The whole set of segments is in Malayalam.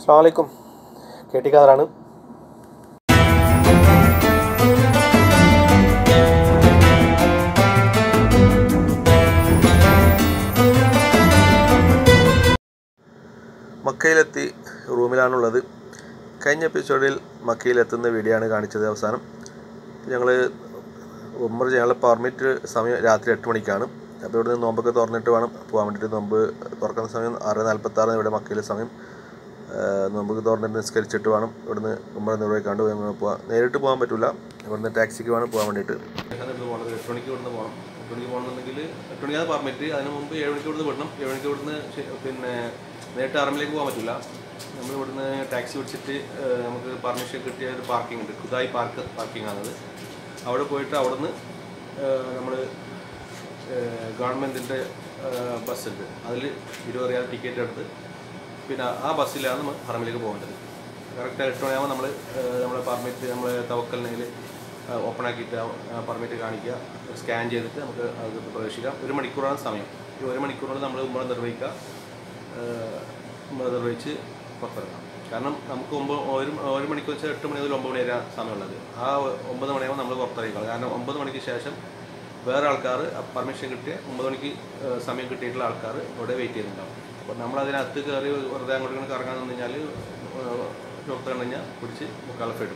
അസ്സാം വലൈക്കും കെ ടി ഖാദറാണ് മക്കയിലെത്തി റൂമിലാണുള്ളത് കഴിഞ്ഞ എപ്പിസോഡിൽ മക്കയിലെത്തുന്ന വീഡിയോ ആണ് കാണിച്ചത് അവസാനം ഞങ്ങൾ ഉമ്മർ ഞങ്ങളുടെ പെർമിറ്റ് സമയം രാത്രി എട്ട് മണിക്കാണ് അപ്പോൾ ഇവിടുന്ന് നോമ്പൊക്കെ തുറന്നിട്ട് വേണം പോകാൻ വേണ്ടിയിട്ട് നോമ്പ് തുറക്കുന്ന സമയം ആറ് നാൽപ്പത്താറ് ഇവിടെ മക്കയിലെ സമയം ഏഹ് നോമ്പൊക്കെ തുറന്നിട്ട് നിസ്കരിച്ചിട്ട് വേണം ഇവിടുന്ന് ഉമ്മർ നിർവഹിക്കാണ്ട് പോകാൻ നേരിട്ട് പോകാൻ പറ്റില്ല ഇവിടുന്ന് ടാക്സിക്ക് വേണം പോകാൻ വേണ്ടിയിട്ട് പോകണത് എട്ട് മണിക്ക് ഇവിടുന്ന് പോകണം എട്ട് മണിക്ക് പോകണമെന്നുണ്ടെങ്കിൽ എട്ട് മണിക്കാണ് പെർമിറ്റ് അതിന് മുമ്പ് ഏഴ് മണിക്ക് ഇവിടുന്ന് വിടണം ഏഴ് മണിക്ക് ഇവിടുന്ന് ശ- പിന്നെ നേരിട്ട് ആറമ്മിലേക്ക് പോകാൻ പറ്റില്ല നമ്മൾ ഇവിടുന്ന് ടാക്സി പിടിച്ചിട്ട് ഏഹ് നമുക്ക് പെർമിഷൻ കിട്ടിയ ഒരു പാർക്കിംഗ് ഉണ്ട് കുതായി പാർക്ക് പാർക്കിംഗ് ആണത് അവിടെ പോയിട്ട് അവിടുന്ന് നമ്മൾ ഗവൺമെൻറ്റിൻ്റെ ബസ്സുണ്ട് അതിൽ ഇരുപത് റിയാൽ ടിക്കറ്റ് എടുത്ത് പിന്നെ ആ ബസ്സിലാണ് നമ്മൾ ഹറമിലേക്ക് പോകേണ്ടത് കറക്റ്റ് എട്ട് മണിയാകുമ്പോൾ നമ്മൾ നമ്മളെ പെർമിറ്റ് നമ്മൾ തവക്കലിനയിൽ ഓപ്പൺ ആക്കിയിട്ട് പെർമിറ്റ് കാണിക്കുക സ്കാൻ ചെയ്തിട്ട് നമുക്ക് അത് പ്രവേശിക്കാം ഒരു മണിക്കൂറാണ് സമയം ഈ ഒരു മണിക്കൂറിനുള്ളിൽ നമ്മൾ ഉമ്മ നിർവഹിക്കുക ഉമ്മ നിർവഹിച്ച് പുറത്തിറങ്ങാം കാരണം നമുക്ക് ഒമ്പത് ഒരു ഒരു മണിക്ക് വെച്ചാൽ എട്ട് മണി മുതൽ ഒമ്പത് മണി വരെ സമയമുള്ളത് ആ ഒമ്പത് മണിയാകുമ്പോൾ നമ്മൾ പുറത്തിറങ്ങിക്കണം കാരണം ഒമ്പത് മണിക്ക് ശേഷം വേറെ ആൾക്കാർ പെർമിഷൻ കിട്ടിയ ഒമ്പത് മണിക്ക് ഏഹ്, സമയം കിട്ടിയിട്ടുള്ള ആൾക്കാർ ഇവിടെ വെയിറ്റ് ചെയ്യുന്നുണ്ടാവും അപ്പോൾ നമ്മൾ അതിനകത്ത് കയറി വെറുതെ അങ്ങോട്ട് ഇങ്ങനെ കറങ്ങാൻ നിന്ന് കഴിഞ്ഞാൽ ഡോക്ടർ കണ്ടു കഴിഞ്ഞാൽ പിടിച്ച് മുക്കാലഫിടും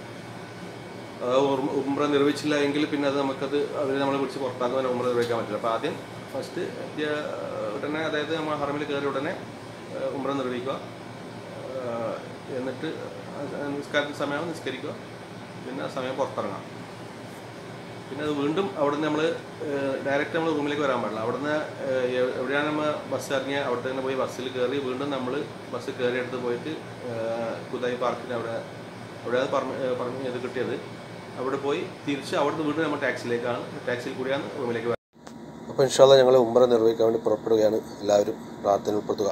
അത് ഉം- ഉംറ നിർവഹിച്ചില്ല എങ്കിൽ പിന്നെ അത് നമുക്കത് അവർ നമ്മളെ പിടിച്ച് പുറത്താക്കാൻ ഉംറ നിർവഹിക്കാൻ പറ്റില്ല അപ്പോൾ ആദ്യം ഫസ്റ്റ് ഉടനെ അതായത് നമ്മൾ ഹറമിൽ കയറി ഉടനെ ഏഹ്, ഉംറ നിർവഹിക്കുക ഏഹ്, എന്നിട്ട് നിസ്കാരത്തിന് സമയം നിസ്കരിക്കുക പിന്നെ ആ സമയം പുറത്തിറങ്ങാം പിന്നെ അത് വീണ്ടും അവിടുന്ന് നമ്മൾ ഡയറക്റ്റ് നമ്മൾ റൂമിലേക്ക് വരാൻ പാടില്ല അവിടുന്ന് ഏഹ്, എവ്- എവിടെയാണ് നമ്മൾ ബസ് ഇറങ്ങിയ അവിടെ തന്നെ പോയി ബസ്സിൽ കയറി വീണ്ടും നമ്മൾ ബസ് കയറി എടുത്ത് പോയിട്ട് ഏഹ്, കുതായി പാർക്കിന് അവിടെ അവിടെ പറഞ്ഞ് പറഞ്ഞ് ഇത് കിട്ടിയത് അവിടെ പോയി തിരിച്ച് അവിടുന്ന് വീണ്ടും നമ്മൾ ടാക്സിയിലേക്കാണ് ടാക്സിയിൽ കൂടിയാണ് റൂമിലേക്ക് വരുന്നത് അപ്പോൾ ഇൻഷാല്ല ഞങ്ങൾ ഉംറ നിർവഹിക്കാൻ വേണ്ടി പുറപ്പെടുകയാണ് എല്ലാവരും പ്രാർത്ഥന ഉൾപ്പെടുത്തുക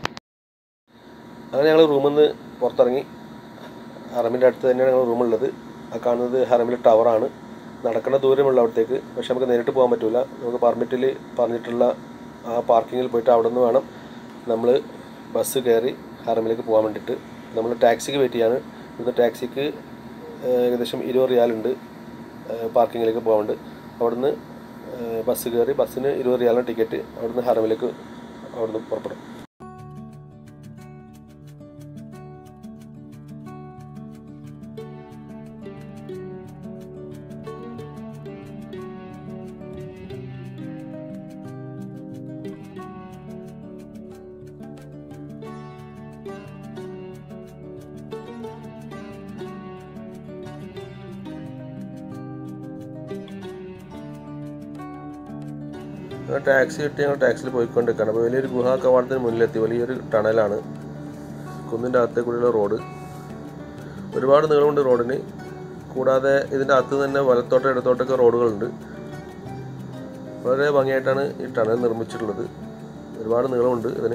അങ്ങനെ ഞങ്ങൾ റൂമിൽ നിന്ന് പുറത്തിറങ്ങി ഹറമിൻ്റെ അടുത്ത് തന്നെയാണ് ഞങ്ങൾ റൂമുള്ളത് ആ കാണുന്നത് ഹറമിലെ ടവറാണ് നടക്കേണ്ട ദൂരമുള്ള അവിടത്തേക്ക് പക്ഷെ നമുക്ക് നേരിട്ട് പോകാൻ പറ്റില്ല നമുക്ക് പെർമിറ്റിൽ പറഞ്ഞിട്ടുള്ള ആ പാർക്കിങ്ങിൽ പോയിട്ട് അവിടെ നിന്ന് വേണം നമ്മൾ ബസ് കയറി ഹറമിലേക്ക് പോകാൻ വേണ്ടിയിട്ട് നമ്മൾ ടാക്സിക്ക് വെയിറ്റ് ചെയ്യാണ് ഇന്ന് ടാക്സിക്ക് ഏഹ്, ഏകദേശം ഇരുപത് റിയാലുണ്ട് പാർക്കിങ്ങിലേക്ക് പോകാണ്ട് അവിടുന്ന് ഏഹ്, ബസ് കയറി ബസ്സിന് ഇരുപത് റിയാലാണ് ടിക്കറ്റ് അവിടുന്ന് ഹറമിലേക്ക് അവിടുന്ന് പുറപ്പെടും ഞങ്ങൾ ടാക്സി കിട്ടി ഞങ്ങൾ ടാക്സിയിൽ പോയിക്കൊണ്ടിരിക്കുകയാണ് അപ്പോൾ വലിയൊരു ഗുഹാ കവാടത്തിന് മുന്നിലെത്തി വലിയൊരു ടണലാണ് കുന്നിൻ്റെ അകത്തെ കൂടിയുള്ള റോഡ് ഒരുപാട് നീളമുണ്ട് റോഡിന് കൂടാതെ ഇതിൻ്റെ അകത്ത് തന്നെ വലത്തോട്ട് ഇടത്തോട്ടൊക്കെ റോഡുകളുണ്ട് വളരെ ഭംഗിയായിട്ടാണ് ഈ ടണൽ നിർമ്മിച്ചിട്ടുള്ളത് ഒരുപാട് നീളമുണ്ട് ഇതിന്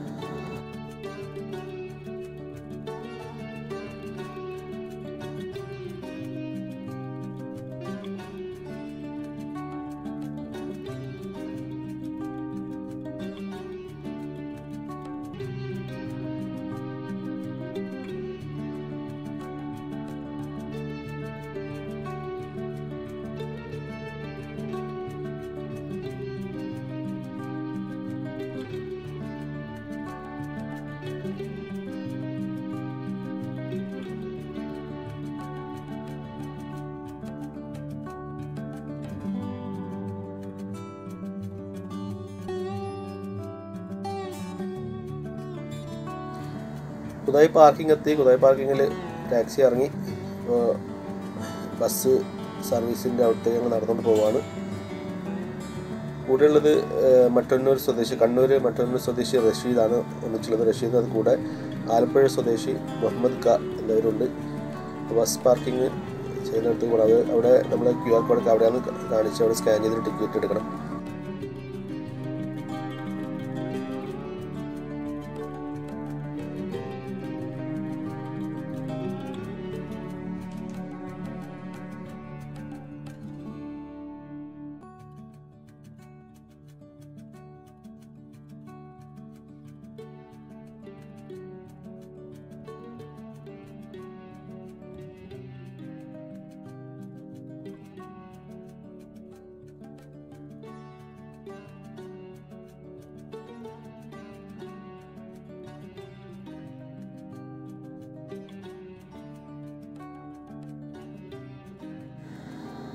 കുതായി പാർക്കിംഗ് എത്തി കുതായി പാർക്കിങ്ങിൽ ടാക്സി ഇറങ്ങി ഇപ്പോൾ ബസ് സർവീസിൻ്റെ അവിടത്തേക്ക് ഞങ്ങൾ നടന്നുകൊണ്ട് പോവാണ് കൂടെയുള്ളത് ഏഹ്, മട്ടന്നൂർ സ്വദേശി കണ്ണൂർ മട്ടന്നൂർ സ്വദേശി റഷീദാണ് ഒന്നിച്ചുള്ളത് റഷീദ് അത് കൂടെ ആലപ്പുഴ സ്വദേശി മുഹമ്മദ് ക എന്നിവരുണ്ട് ബസ് പാർക്കിംഗ് ചെയ്യുന്നിടത്ത് കൂടെ അത് അവിടെ നമ്മൾ ക്യു ആർ കോഡൊക്കെ അവിടെയാണ് കാണിച്ച് അവിടെ സ്കാൻ ചെയ്തിട്ട് ടിക്കറ്റ് എടുക്കണം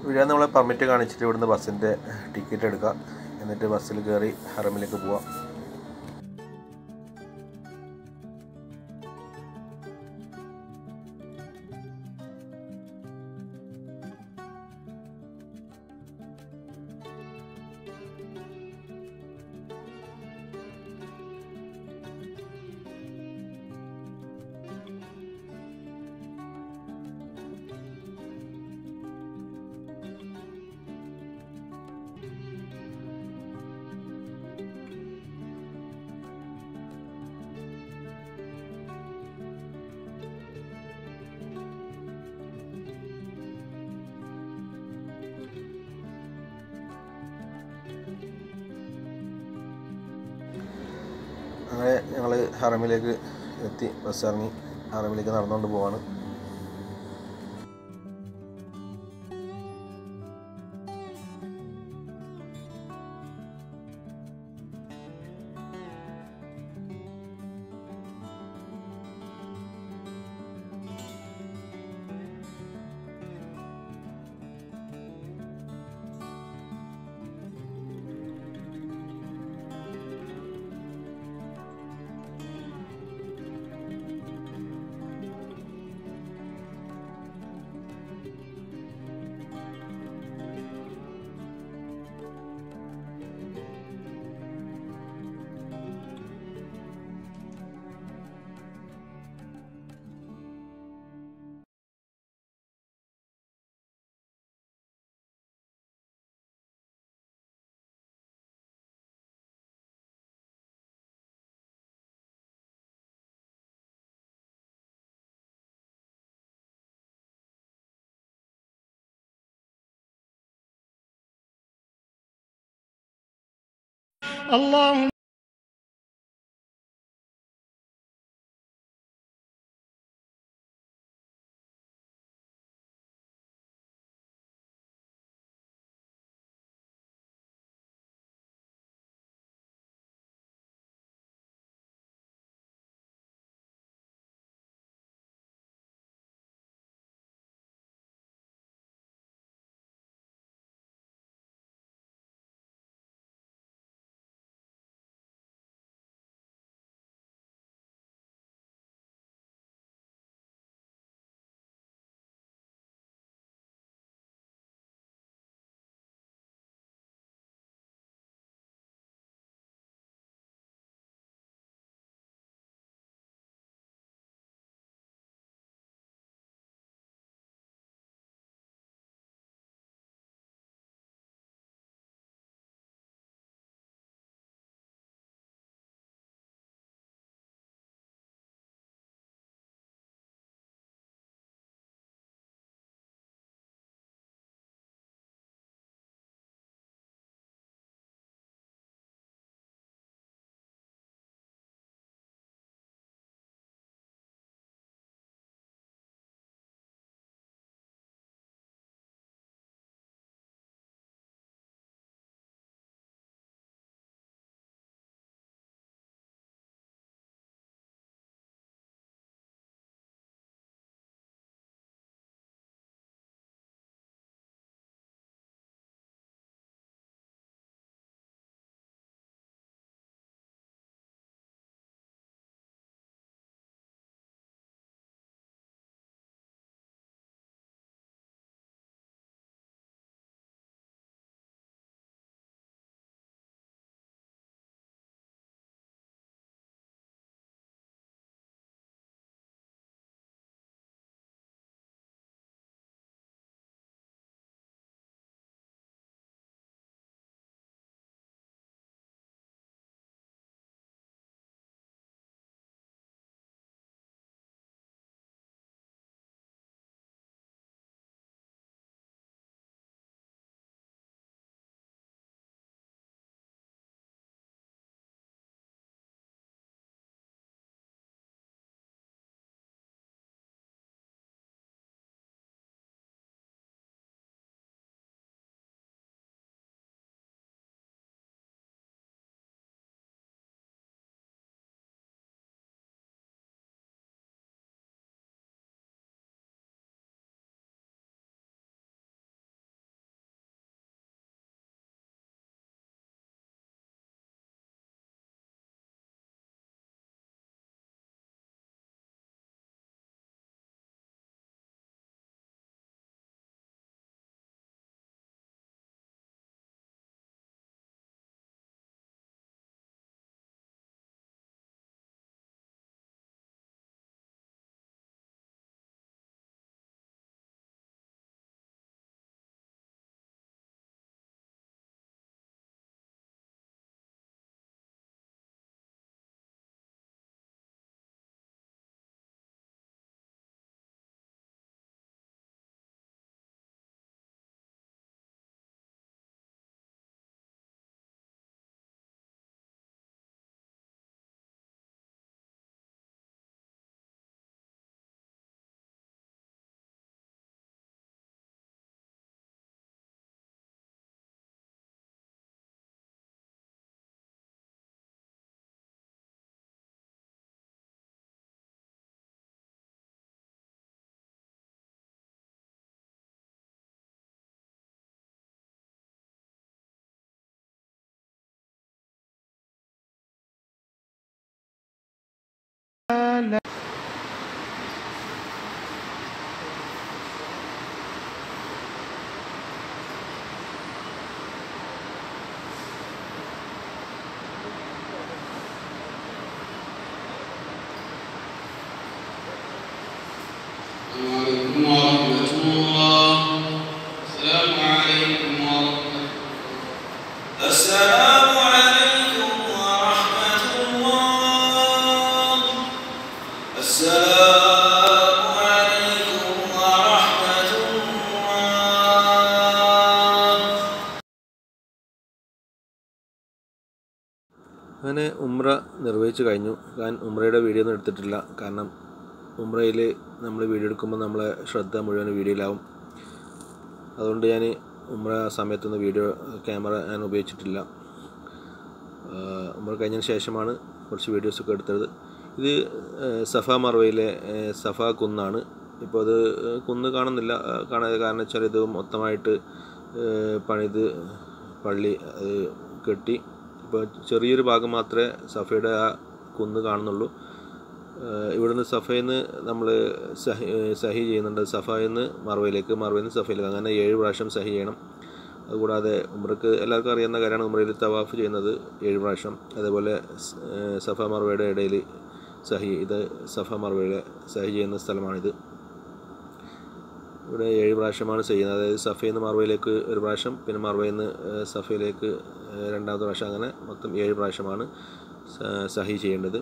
ഇവിടെ നമ്മൾ പെർമിറ്റ് കാണിച്ചിട്ട് ഇവിടുന്ന് ബസ്സിൻ്റെ ടിക്കറ്റ് എടുക്കുക എന്നിട്ട് ബസ്സിൽ കയറി ഹറമിലേക്ക് പോവാം അങ്ങനെ ഞങ്ങൾ ഹറമിലേക്ക് എത്തി ബസ് ഇറങ്ങി ഹറമിലേക്ക് നടന്നുകൊണ്ട് പോവാണ് اللهم عليكم ورحمة الله السلام عليكم ورحمة السلام عليكم ورحمة الله السلام عليكم ورحمة الله അങ്ങനെ ഉമ്ര നിർവഹിച്ചു കഴിഞ്ഞു ഞാൻ ഉമ്രയുടെ വീഡിയോ ഒന്നും എടുത്തിട്ടില്ല കാരണം ഉമ്രയിൽ നമ്മൾ വീഡിയോ എടുക്കുമ്പോൾ നമ്മളെ ശ്രദ്ധ മുഴുവൻ വീഡിയോയിലാവും അതുകൊണ്ട് ഞാൻ ഉമ്ര സമയത്തൊന്നും വീഡിയോ ക്യാമറ ഞാൻ ഉപയോഗിച്ചിട്ടില്ല ആഹ് ഉമ്ര കഴിഞ്ഞതിന് ശേഷമാണ് കുറച്ച് വീഡിയോസൊക്കെ എടുത്തത് ഇത് ആഹ് സഫ മർവയിലെ ആഹ് സഫ കുന്നാണ് ഇപ്പോൾ അത് കുന്ന് കാണുന്നില്ല ആഹ് കാണാതെ കാരണം വെച്ചാൽ ഇത് മൊത്തമായിട്ട് ആഹ് പണിത് പള്ളി അത് കെട്ടി ഇപ്പോൾ ചെറിയൊരു ഭാഗം മാത്രമേ സഫയുടെ ആ കുന്ന് കാണുന്നുള്ളൂ ആഹ് ഇവിടുന്ന് സഫയിൽ നിന്ന് നമ്മൾ സഹി ആഹ് സഹി ചെയ്യുന്നുണ്ട് സഫയിൽ നിന്ന് മർവയിലേക്ക് മർവയിൽ നിന്ന് സഫയിലേക്ക് അങ്ങനെ ഏഴ് പ്രാവശ്യം സഹി ചെയ്യണം അതുകൂടാതെ ഉമ്രക്ക് എല്ലാവർക്കും അറിയുന്ന കാര്യമാണ് ഉമ്രയിൽ തവാഫ് ചെയ്യുന്നത് ഏഴ് പ്രാവശ്യം അതേപോലെ സ്- ആഹ് സഫ മർവയുടെ ഇടയിൽ സഹി ഇത് സഫ മർവയുടെ സഹി ചെയ്യുന്ന സ്ഥലമാണിത് ഇവിടെ ഏഴ് പ്രാവശ്യമാണ് ചെയ്യുന്നത് അതായത് സഫയിൽ നിന്ന് മർവയിലേക്ക് ഒരു പ്രാവശ്യം പിന്നെ മർവയിൽ നിന്ന് ആഹ് സഫയിലേക്ക് ആഹ് രണ്ടാമത്തെ പ്രാവശ്യം അങ്ങനെ മൊത്തം ഏഴ് പ്രാവശ്യമാണ് സ- സഹി ചെയ്യേണ്ടത്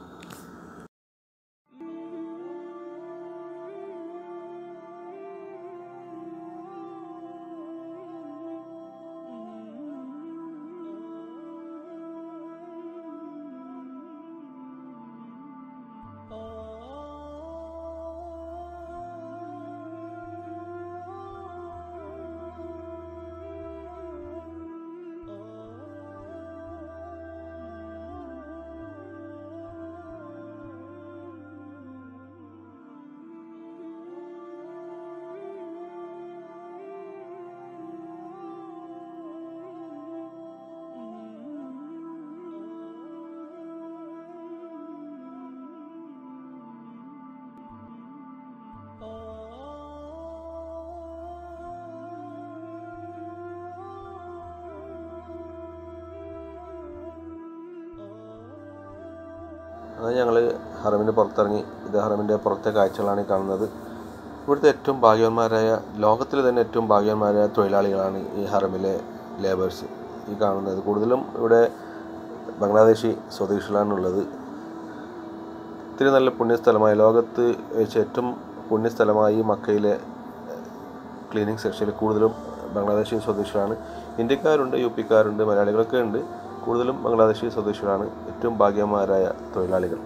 അങ്ങനെ ഞങ്ങൾ ഹറമിന് പുറത്തിറങ്ങി ഇത് ഹറമിൻ്റെ പുറത്തെ കാഴ്ചകളാണ് ഈ കാണുന്നത് ഇവിടുത്തെ ഏറ്റവും ഭാഗ്യവാന്മാരായ ലോകത്തിൽ തന്നെ ഏറ്റവും ഭാഗ്യവാന്മാരായ തൊഴിലാളികളാണ് ഈ ഹറമിലെ ലേബേഴ്സ് ഈ കാണുന്നത് കൂടുതലും ഇവിടെ ബംഗ്ലാദേശി സ്വദേശികളാണുള്ളത് ഇത്തിരി നല്ല പുണ്യസ്ഥലമായ ലോകത്ത് വെച്ച് ഏറ്റവും പുണ്യസ്ഥലമായി മക്കയിലെ ക്ലീനിങ് സെക്ഷനിൽ കൂടുതലും ബംഗ്ലാദേശി സ്വദേശികളാണ് ഇന്ത്യക്കാരുണ്ട് യു പിക്കാരുണ്ട് മലയാളികളൊക്കെ ഉണ്ട് കൂടുതലും ബംഗ്ലാദേശി സ്വദേശികളാണ് ഏറ്റവും ഭാഗ്യന്മാരായ തൊഴിലാളികൾ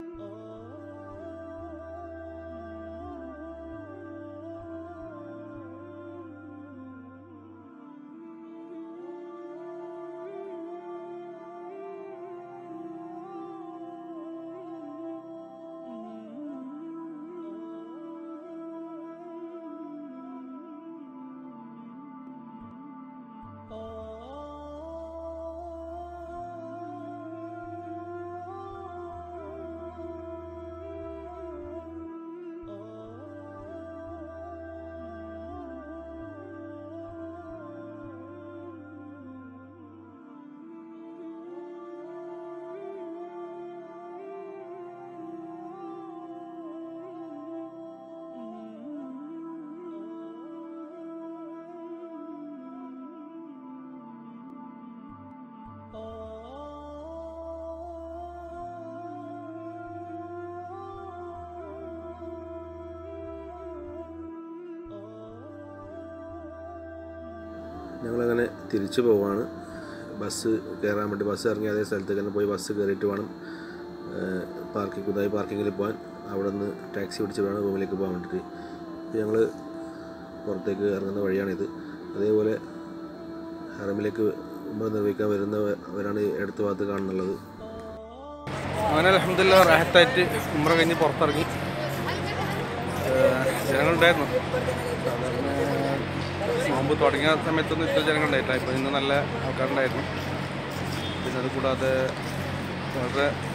ഞങ്ങളങ്ങനെ തിരിച്ചു പോവാണ് ബസ് കയറാൻ വേണ്ടി ബസ് ഇറങ്ങി അതേ സ്ഥലത്തേക്ക് തന്നെ പോയി ബസ് കയറിയിട്ട് വേണം പാർക്കിംഗ് പുതുതായി പാർക്കിങ്ങിൽ പോകാൻ അവിടെ നിന്ന് ടാക്സി പിടിച്ച് വേണം റൂമിലേക്ക് പോകാൻ വേണ്ടിയിട്ട് ഞങ്ങൾ പുറത്തേക്ക് ഇറങ്ങുന്ന വഴിയാണിത് അതേപോലെ ഹറമിലേക്ക് ഉമ്മ നിർവഹിക്കാൻ വരുന്നവരാണ് ഈ അടുത്ത ഭാഗത്ത് കാണുന്നുള്ളത് അങ്ങനെ അലഹമില്ല റാഹത്തായിട്ട് ഉമ്ര കഴിഞ്ഞ് പുറത്തിറങ്ങി ഏഹ് ജനങ്ങളുണ്ടായിരുന്നു സാധാരണ നോമ്പ് തുടങ്ങിയ സമയത്തൊന്നും ഇത്ര ജനങ്ങളുണ്ടായിട്ടില്ല ഇപ്പോൾ ഇന്ന് നല്ല ആൾക്കാരുണ്ടായിരുന്നു പിന്നെ അത് കൂടാതെ വളരെ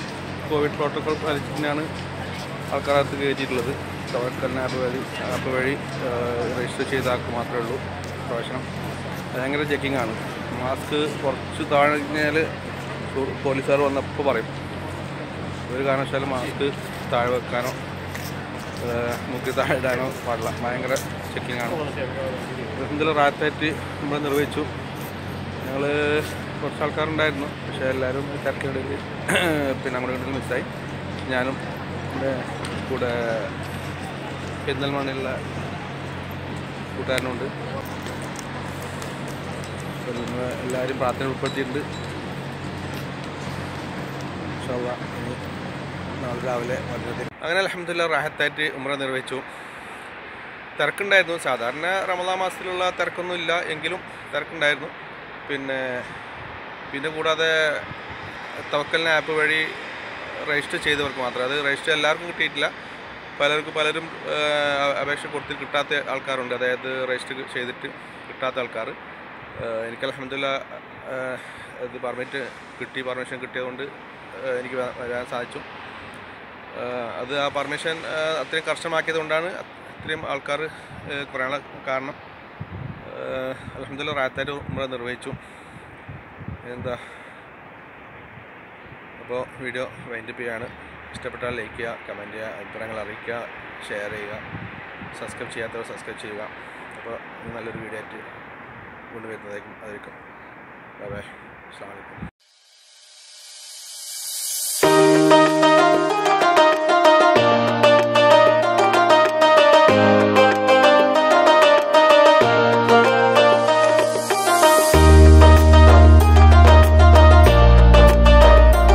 കോവിഡ് പ്രോട്ടോകോൾ പാലിച്ചിട്ടാണ് ആൾക്കാരകത്ത് കയറ്റിയിട്ടുള്ളത് തവക്കലിന് ആപ്പ് വഴി ആപ്പ് വഴി രജിസ്റ്റർ ചെയ്ത ആൾക്ക് മാത്രമേ ഉള്ളൂ പ്രവേശനം ഭയങ്കര ചെക്കിംഗ് ആണ് മാസ്ക് കുറച്ച് താഴെ കഴിഞ്ഞാൽ പോലീസുകാർ വന്നപ്പോൾ പറയും ഒരു കാരണവശാലും മാസ്ക് താഴെ വെക്കാനോ ഏഹ് മുക്കി താഴെ ഇടാനോ പാടില്ല ഭയങ്കര ചെക്കിംഗ് ആണ് എന്തെങ്കിലും റാത്തായിട്ട് നമ്മൾ നിർവഹിച്ചു ഞങ്ങൾ കുറച്ച് ആൾക്കാരുണ്ടായിരുന്നു പക്ഷേ എല്ലാവരും തിരക്കിനിടയിൽ പിന്നെ നമ്മുടെ വീട്ടിൽ മിസ്സായി ഞാനും എൻ്റെ കൂടെ പെരിന്തൽമണ്ണയിലുള്ള കൂട്ടുകാരനുണ്ട് അപ്പോൾ നിങ്ങൾ എല്ലാവരും പ്രാർത്ഥന ഉൾപ്പെടുത്തിയിട്ടുണ്ട് ഇൻഷാ അള്ളാ ഇനി നാളെ രാവിലെ മധുരത്തിൽ അങ്ങനെ അലഹമ്മദില്ല റാഹത്തായിട്ട് ഉമ്ര നിർവഹിച്ചു തിരക്കുണ്ടായിരുന്നു സാധാരണ റമദാൻ മാസത്തിലുള്ള തിരക്കൊന്നും ഇല്ല എങ്കിലും തിരക്കുണ്ടായിരുന്നു പിന്നെ പിന്നെ കൂടാതെ തവക്കലിന് ആപ്പ് വഴി രജിസ്റ്റർ ചെയ്തവർക്ക് മാത്രം അത് രജിസ്റ്റർ എല്ലാവർക്കും കിട്ടിയിട്ടില്ല പലർക്കും പലരും ആ, അപേക്ഷ കൊടുത്ത് കിട്ടാത്ത ആൾക്കാരുണ്ട് അതായത് രജിസ്റ്റർ ചെയ്തിട്ട് കിട്ടാത്ത ആൾക്കാർ എനിക്ക് അലഹമ്മദില്ല ഇത് പെർമിറ്റ് കിട്ടി പെർമിഷൻ കിട്ടിയതുകൊണ്ട് ആ, എനിക്ക് വ- വരാൻ സാധിച്ചു ആഹ് അത് ആ പെർമിഷൻ അത്രയും കർശനമാക്കിയത് കൊണ്ടാണ് അത്രയും ആൾക്കാർ കുറയാനുള്ള കാരണം അലഹമ്മദില്ല റാത്തായിട്ട് നമ്മൾ നിർവഹിച്ചു എന്താ അപ്പോൾ വീഡിയോ വൈൻഡപ്പ് ചെയ്യാണ് ഇഷ്ടപ്പെട്ടാൽ ലൈക്ക് ചെയ്യുക കമൻറ്റ് ചെയ്യുക അഭിപ്രായങ്ങൾ അറിയിക്കുക ഷെയർ ചെയ്യുക സബ്സ്ക്രൈബ് ചെയ്യാത്തവർ സബ്സ്ക്രൈബ് ചെയ്യുക അപ്പോൾ ഇനി നല്ലൊരു വീഡിയോ ആയിട്ട് കൊണ്ടുവരുന്നതായിരിക്കും അതായിരിക്കും ബൈ ബൈ അസ്സാം വലൈക്കും